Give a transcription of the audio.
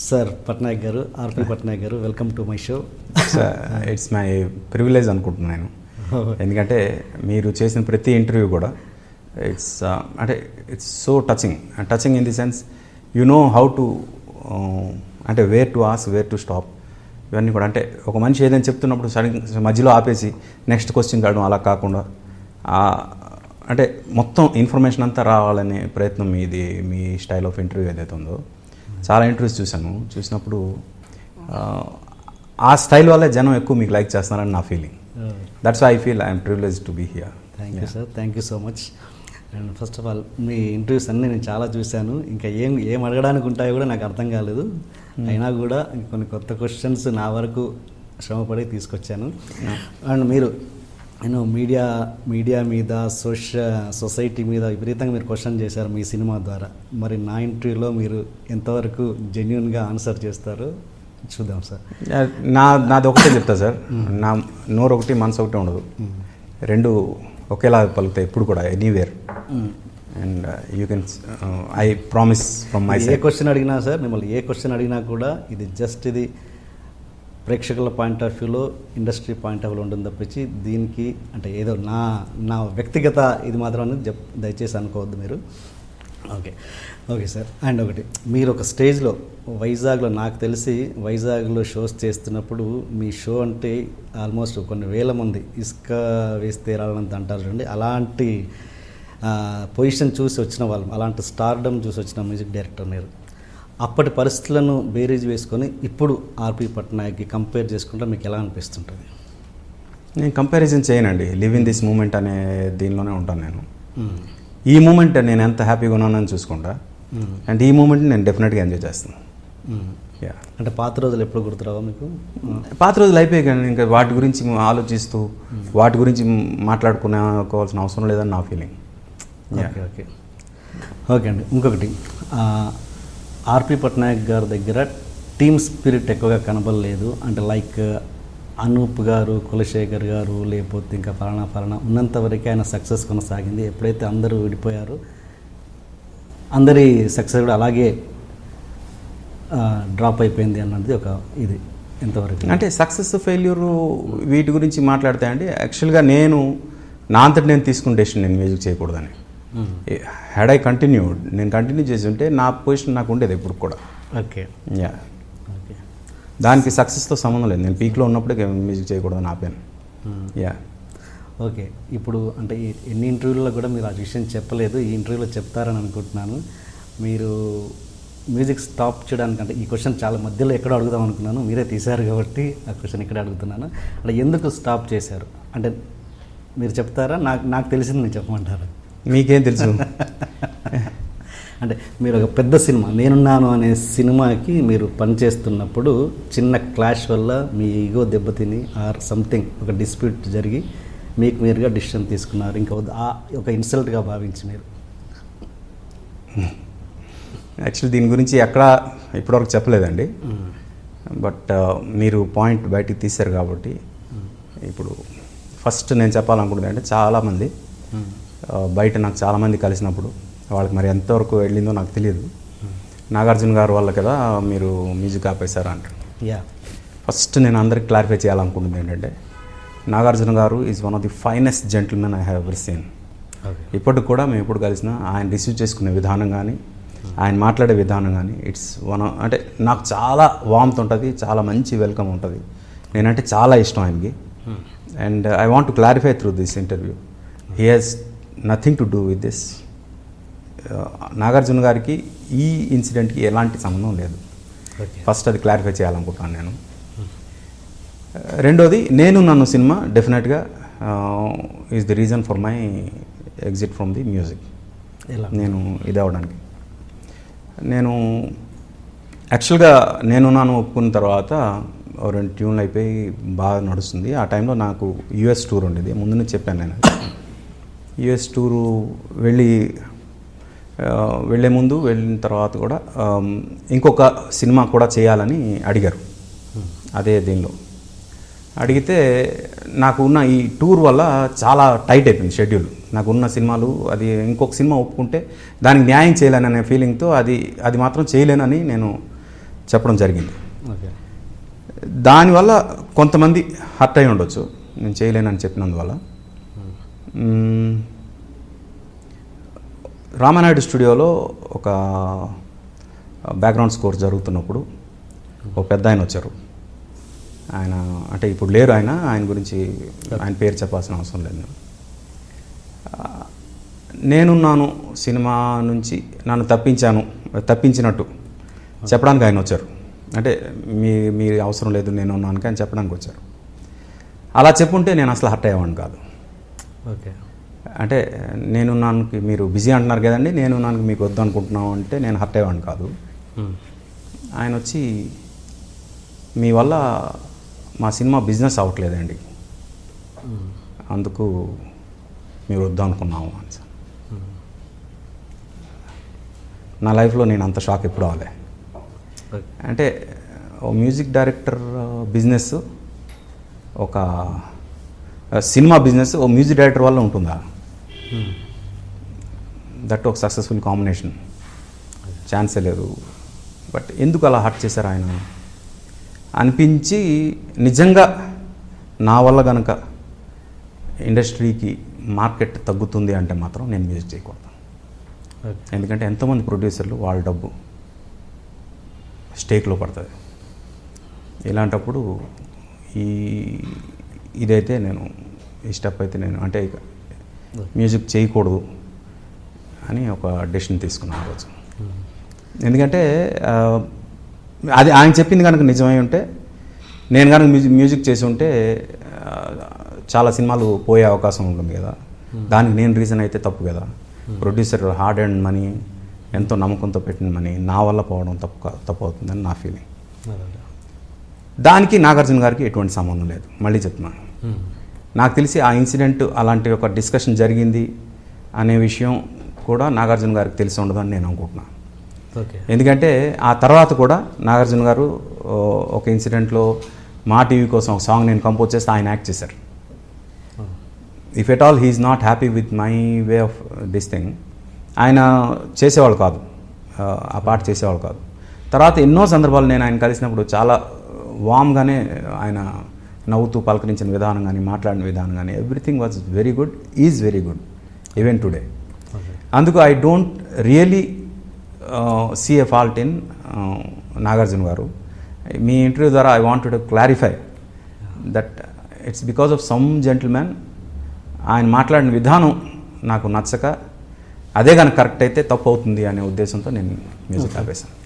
Sir Patnaik గారు RP Patnaik garu welcome to my show it's my privilege అనుకుంటున్నాను ఎందుకంటే మీరు చేసిన ప్రతి ఇంటర్వ్యూ కూడా ఇట్స్ అంటే it's so touching touching in the sense you know how to అంటే where to as where to stop ఇవన్నీ కూడా అంటే ఒక మనిషి ఏదైనా చెప్తున్నప్పుడు సడన్ మధ్యలో ఆపేసి నెక్స్ట్ క్వశ్చన్ కావడం అలా కాకుండా ఆ, అంటే మొత్తం ఇన్ఫర్మేషన్ అంతా రావాలనే ప్రయత్నం మీది మీ స్టైల్ ఆఫ్ ఇంటర్వ్యూ ఏదైతే ఉందో చాలా ఇంటర్వ్యూస్ చూశాను చూసినప్పుడు ఆ, ఆ స్టైల్ వల్లే జనం ఎక్కువ మీకు లైక్ చేస్తున్నారని నా feeling that's I feel I'm privilege to be here thank you sir thank you so much and first of all మీ ఇంటర్వ్యూస్ అన్నీ నేను చాలా చూశాను ఇంకా ఏం ఏం అడగడానికి ఉంటాయో కూడా నాకు అర్థం కాలేదు అయినా కూడా కొన్ని కొత్త క్వశ్చన్స్ నా వరకు శ్రమపడి తీసుకొచ్చాను అండ్ మీరు నేను మీడియా మీడియా మీద సోషల్ సొసైటీ మీద విపరీతంగా మీరు క్వశ్చన్ చేశారు మీ సినిమా ద్వారా మరి నా ఇంటర్వ్యూలో మీరు ఎంతవరకు జెన్యున్గా ఆన్సర్ చేస్తారో చూద్దాం సార్ నా నాది ఒకటే చెప్తా సార్ నా నోరు ఒకటి మనసు ఒకటి ఉండదు రెండు ఒకేలా పలుకుతాయి ఎప్పుడు కూడా anywhere and you can I promise from my ఏ సైడ్ క్వశ్చన్ అడిగినా సార్ మిమ్మల్ని ఏ క్వశ్చన్ అడిగినా కూడా ఇది జస్ట్ ఇది ప్రేక్షకుల పాయింట్ ఆఫ్ వ్యూలో ఇండస్ట్రీ పాయింట్ ఆఫ్ వ్యూలో ఉంటుంది తప్పించి దీనికి అంటే ఏదో నా నా వ్యక్తిగత ఇది మాత్రం అనేది చెప్ దయచేసి అనుకోవద్దు మీరు ఓకే ఓకే సార్ అండ్ ఒకటి మీరు ఒక స్టేజ్లో వైజాగ్లో నాకు తెలిసి వైజాగ్లో షోస్ చేస్తున్నప్పుడు మీ షో అంటే ఆల్మోస్ట్ కొన్ని వేల మంది ఇసుక వేస్తే రాలంత అంటారు చూడండి అలాంటి పొజిషన్ చూసి వచ్చిన వాళ్ళం అలాంటి స్టార్డమ్ చూసి వచ్చిన మ్యూజిక్ డైరెక్టర్ మీరు అప్పటి పరిస్థితులను బేరీజ్ వేసుకొని ఇప్పుడు ఆర్పి పట్నాయక్కి కంపేర్ చేసుకుంటే మీకు ఎలా అనిపిస్తుంటుంది నేను కంపారిజన్ చేయనండి లివ్ ఇన్ దిస్ మూమెంట్ అనే దీనిలోనే ఉంటాను నేను ఈ మూమెంట్ నేను ఎంత హ్యాపీగా ఉన్నానని చూసుకుంటా అండ్ ఈ మూమెంట్ నేను డెఫినెట్గా ఎంజాయ్ చేస్తాను యా అంటే పాత రోజులు ఎప్పుడు గుర్తురావా మీకు పాత రోజులు అయిపోయాయి కానీ ఇంకా వాటి గురించి ఆలోచిస్తూ వాటి గురించి మాట్లాడుకునేకోవాల్సిన అవసరం లేదని నా ఫీలింగ్ ఓకే ఓకే ఓకే అండి ఇంకొకటి ఆ, ఆర్పి పట్నాయక్ గారి దగ్గర టీమ్ స్పిరిట్ ఎక్కువగా కనబడలేదు అంటే లైక్ అనూప్ గారు కులశేఖర్ గారు లేకపోతే ఇంకా ఫలానా ఫలానా ఉన్నంత వరకే ఆయన సక్సెస్ కొనసాగింది ఎప్పుడైతే అందరూ విడిపోయారో అందరి సక్సెస్ కూడా అలాగే డ్రాప్ అయిపోయింది అన్నది ఒక ఇది ఎంతవరకు అంటే సక్సెస్ ఫెయిల్యూర్ వీటి గురించి మాట్లాడితే అండి యాక్చువల్గా నేను నా అంతటి నేను తీసుకున్న డెసిషన్ నేను మ్యూజిక్ చేయకూడదని హ్యాడ్ ఐ కంటిన్యూడ్ నేను కంటిన్యూ చేసి ఉంటే నా పొజిషన్ నాకు ఉండేది ఎప్పుడు కూడా ఓకే యా ఓకే దానికి సక్సెస్తో సంబంధం లేదు నేను పీక్లో ఉన్నప్పుడే మ్యూజిక్ చేయకూడదని ఆపాను యా ఓకే ఇప్పుడు అంటే ఈ ఎన్ని ఇంటర్వ్యూల్లో కూడా మీరు ఆ విషయం చెప్పలేదు ఈ ఇంటర్వ్యూలో చెప్తారని అనుకుంటున్నాను మీరు మ్యూజిక్ స్టాప్ చేయడానికి అంటే ఈ క్వశ్చన్ చాలా మధ్యలో ఎక్కడ అడుగుదాం అనుకున్నాను మీరే తీశారు కాబట్టి ఆ క్వశ్చన్ ఇక్కడ అడుగుతున్నాను అంటే ఎందుకు స్టాప్ చేశారు అంటే మీరు చెప్తారా నాకు నాకు తెలిసింది నేను చెప్పమంటారా మీకేం తెలుసు అంటే మీరు ఒక పెద్ద సినిమా నేనున్నాను అనే సినిమాకి మీరు పనిచేస్తున్నప్పుడు చిన్న క్లాష్ వల్ల మీ ఈగో దెబ్బతిని ఆర్ సంథింగ్ ఒక డిస్ప్యూట్ జరిగి మీకు మీరుగా డిసిషన్ తీసుకున్నారు ఇంకా వద్దు- ఆ ఒక ఇన్సల్ట్గా భావించి మీరు యాక్చువల్లీ దీని గురించి ఎక్కడ ఇప్పటివరకు చెప్పలేదండి బట్ మీరు పాయింట్ బయటికి తీశారు కాబట్టి ఇప్పుడు ఫస్ట్ నేను చెప్పాలనుకుంటుంది అంటే చాలామంది ఆ, బయట నాకు చాలామంది కలిసినప్పుడు వాళ్ళకి మరి ఎంతవరకు వెళ్ళిందో నాకు తెలియదు నాగార్జున గారు వల్ల కదా మీరు మ్యూజిక్ ఆపేశారు అంటారు యా ఫస్ట్ నేను అందరికి క్లారిఫై చేయాలనుకుంటుంది ఏంటంటే Nagarjuna garu is one of the finest gentlemen I have ever seen okay ఇప్పటికి కూడా మేము ఎప్పుడు కలిసినా ఆయన రిసీవ్ చేసుకునే విధానం కానీ ఆయన మాట్లాడే విధానం కానీ ఇట్స్ వన్ అంటే నాకు చాలా వామ్త్ ఉంటుంది చాలా మంచి వెల్కమ్ ఉంటుంది నేనంటే చాలా ఇష్టం ఆయనకి and I want to clarify through this interview he has nothing to do with this Nagarjuna గారికి ఈ ఇన్సిడెంట్కి ఎలాంటి సంబంధం లేదు ఓకే ఫస్ట్ అది క్లారిఫై చేయాలనుకుంటున్నాను నేను రెండోది నేను నన్ను సినిమా డెఫినెట్గా is the reason for my exit from the music ఎలా నేను ఇది అవ్వడానికి నేను యాక్చువల్గా నేను నాను ఒప్పుకున్న తర్వాత ఓ రెండు ట్యూన్లు అయిపోయి బాగా నడుస్తుంది ఆ టైంలో నాకు యుఎస్ టూర్ ఉండేది ముందు నుంచి చెప్పాను నేను యుఎస్ టూరు వెళ్ళి ఆ, వెళ్ళే ముందు వెళ్ళిన తర్వాత కూడా ఆమ్, ఇంకొక సినిమా కూడా చేయాలని అడిగారు అదే దీనిలో అడిగితే నాకు ఉన్న ఈ టూర్ వల్ల చాలా టైట్ అయిపోయింది షెడ్యూల్ నాకు ఉన్న సినిమాలు అది ఇంకొక సినిమా ఒప్పుకుంటే దానికి న్యాయం చేయలేననే ఫీలింగ్తో అది అది మాత్రం చేయలేనని నేను చెప్పడం జరిగింది ఓకే దానివల్ల కొంతమంది హర్ట్ అయి ఉండొచ్చు నేను చేయలేనని చెప్పినందువల్ల మ్మ్. రామానాయుడు స్టూడియోలో ఒక బ్యాక్గ్రౌండ్ స్కోర్ జరుగుతున్నప్పుడు ఒక పెద్ద ఆయన వచ్చారు ఆయన అంటే ఇప్పుడు లేరు ఆయన ఆయన గురించి ఆయన పేరు చెప్పాల్సిన అవసరం లేదు నేను. ఆ, నేనున్నాను సినిమా నుంచి నన్ను తప్పించాను తప్పించినట్టు చెప్పడానికి ఆయన వచ్చారు అంటే మీ మీ అవసరం లేదు నేను ఉన్నాను కానీ చెప్పడానికి వచ్చారు అలా చెప్పుంటే నేను అసలు హర్ట్ అయ్యేవాడిని కాదు ఓకే అంటే నేను నాన్నకి మీరు బిజీ అంటున్నారు కదండి నేను నాన్నకి మీకు వద్దు అనుకుంటున్నాం అంటే నేను హర్ట్ అయ్యేవాడిని కాదు ఆయన వచ్చి మీ వల్ల మా సినిమా బిజినెస్ అవ్వట్లేదండి అందుకు మీరు వద్దు అనుకున్నాము అని సార్ నా లైఫ్లో నేను అంత షాక్ ఎప్పుడు అవ్వలే ఓకే అంటే ఓ మ్యూజిక్ డైరెక్టర్ బిజినెస్ ఒక ఆ, సినిమా బిజినెస్ ఓ మ్యూజిక్ డైరెక్టర్ వల్ల ఉంటుందా దట్ ఒక సక్సెస్ఫుల్ కాంబినేషన్ ఛాన్సే లేదు బట్ ఎందుకు అలా హర్ట్ చేశారు ఆయన అనిపించి నిజంగా నా వల్ల గనక ఇండస్ట్రీకి మార్కెట్ తగ్గుతుంది అంటే మాత్రం నేను మ్యూజిక్ చేయకూడదు ఓకే ఎందుకంటే ఎంతోమంది ప్రొడ్యూసర్లు వాళ్ళ డబ్బు స్టేక్లో పడుతుంది ఇలాంటప్పుడు ఈ ఇదైతే నేను ఈ స్టెప్ అయితే నేను అంటే ఇక మ్యూజిక్ చేయకూడదు అని ఒక డెసిషన్ తీసుకున్నాను ఆ రోజు ఎందుకంటే ఆ, అది ఆయన చెప్పింది కనుక నిజమై ఉంటే నేను కనుక మ్యూజిక్ మ్యూజిక్ చేసి ఉంటే ఆ, చాలా సినిమాలు పోయే అవకాశం ఉంటుంది కదా దానికి నేను రీజన్ అయితే తప్పు కదా ప్రొడ్యూసర్ హార్డ్ అండ్ మనీ ఎంతో నమ్మకంతో పెట్టిన మనీ నా వల్ల పోవడం తప్పు కా- తప్పు అవుతుందని నా ఫీలింగ్ అదే దానికి నాగార్జున గారికి ఎటువంటి సంబంధం లేదు మళ్ళీ చెప్తున్నాను నాకు తెలిసి ఆ ఇన్సిడెంట్ అలాంటి ఒక డిస్కషన్ జరిగింది అనే విషయం కూడా నాగార్జున గారికి తెలిసి ఉండదని నేను అనుకుంటున్నాను ఓకే ఎందుకంటే ఆ తర్వాత కూడా నాగార్జున గారు ఓ, ఒక ఇన్సిడెంట్లో మా టీవీ కోసం ఒక సాంగ్ నేను కంపోజ్ చేస్తే ఆయన యాక్ట్ చేశారు if at all he's not happy with my way of this thing ఆయన చేసేవాళ్ళు కాదు ఆ, ఆ పాట చేసేవాళ్ళు కాదు తర్వాత ఎన్నో సందర్భాలు నేను ఆయన కలిసినప్పుడు చాలా వామ్గానే ఆయన నవ్వుతూ పలకరించిన విధానం కానీ మాట్లాడిన విధానం కానీ everything was very good is very good even today okay అందుకు I don't really see a fault in Nagarjuna garu మీ ఇంటర్వ్యూ ద్వారా I want to clarify that it's because of some gentlemen ఆయన మాట్లాడిన విధానం నాకు నచ్చక అదే కనుక కరెక్ట్ అయితే తప్పు అవుతుంది అనే ఉద్దేశంతో నేను మ్యూజిక్ ఆపేశాను